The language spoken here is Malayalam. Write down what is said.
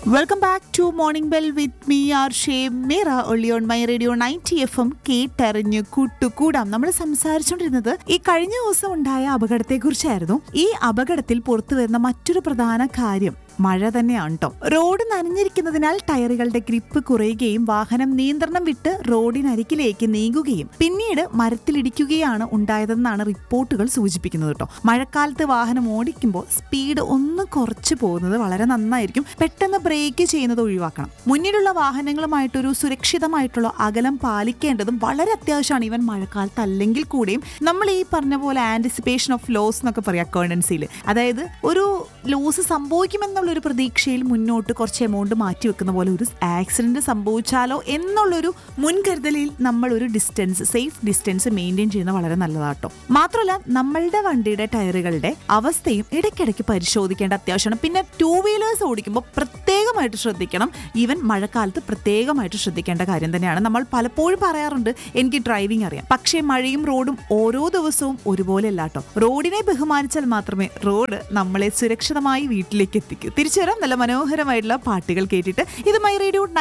welcome back to morning bell with me R ഷേ മേറ ഒള്ളി on my radio ninety F M കേട്ടറിഞ്ഞ് കൂട്ടുകൂടാം നമ്മൾ സംസാരിച്ചുകൊണ്ടിരുന്നത് ഈ കഴിഞ്ഞ ദിവസം ഉണ്ടായ അപകടത്തെക്കുറിച്ചായിരുന്നു ഈ അപകടത്തിൽ പുറത്തു വരുന്ന മറ്റൊരു പ്രധാന കാര്യം മഴ തന്നെയാണ് കേട്ടോ റോഡ് നനഞ്ഞിരിക്കുന്നതിനാൽ ടയറുകളുടെ ഗ്രിപ്പ് കുറയുകയും വാഹനം നിയന്ത്രണം വിട്ട് റോഡിനരികിലേക്ക് നീങ്ങുകയും പിന്നീട് മരത്തിലിടിക്കുകയാണ് ഉണ്ടായതെന്നാണ് റിപ്പോർട്ടുകൾ സൂചിപ്പിക്കുന്നത് കേട്ടോ മഴക്കാലത്ത് വാഹനം ഓടിക്കുമ്പോൾ സ്പീഡ് ഒന്ന് കുറച്ച് പോകുന്നത് വളരെ നന്നായിരിക്കും പെട്ടെന്ന് ബ്രേക്ക് ചെയ്യുന്നത് ഒഴിവാക്കണം മുന്നിലുള്ള വാഹനങ്ങളുമായിട്ടൊരു സുരക്ഷിതമായിട്ടുള്ള അകലം പാലിക്കേണ്ടതും വളരെ അത്യാവശ്യമാണ് ഈവൻ മഴക്കാലത്ത് അല്ലെങ്കിൽ കൂടിയും നമ്മൾ ഈ പറഞ്ഞ പോലെ ആന്റിസിപ്പേഷൻ ഓഫ് ലോസ് എന്നൊക്കെ പറയാം അക്കൗണ്ടൻസിയിൽ അതായത് ഒരു ലോസ് സംഭവിക്കുമെന്നുള്ള ഒരു പ്രതീക്ഷയിൽ മുന്നോട്ട് കുറച്ച് എമൗണ്ട് മാറ്റി വെക്കുന്ന പോലെ ഒരു ആക്സിഡന്റ് സംഭവിച്ചാലോ എന്നുള്ളൊരു മുൻകരുതലിൽ നമ്മൾ ഒരു ഡിസ്റ്റൻസ് സേഫ് ഡിസ്റ്റൻസ് മെയിൻറ്റെയിൻ ചെയ്യുന്നത് വളരെ നല്ലതാട്ടോ മാത്രമല്ല നമ്മളുടെ വണ്ടിയുടെ ടയറുകളുടെ അവസ്ഥയും ഇടയ്ക്കിടയ്ക്ക് പരിശോധിക്കേണ്ട അത്യാവശ്യമാണ് പിന്നെ ടൂ വീലേഴ്സ് ഓടിക്കുമ്പോൾ പ്രത്യേകമായിട്ട് ശ്രദ്ധിക്കണം ഈവൻ മഴക്കാലത്ത് പ്രത്യേകമായിട്ട് ശ്രദ്ധിക്കേണ്ട കാര്യം തന്നെയാണ് നമ്മൾ പലപ്പോഴും പറയാറുണ്ട് എനിക്ക് ഡ്രൈവിംഗ് അറിയാം പക്ഷേ മഴയും റോഡും ഓരോ ദിവസവും ഒരുപോലെ അല്ല കേട്ടോ റോഡിനെ ബഹുമാനിച്ചാൽ മാത്രമേ റോഡ് നമ്മളെ സുരക്ഷിതമായി വീട്ടിലേക്ക് എത്തിക്കൂ തിരിച്ചു വരാം നല്ല മനോഹരമായിട്ടുള്ള പാട്ടുകൾ കേട്ടിട്ട് ഇത് മൈ റേഡിയോ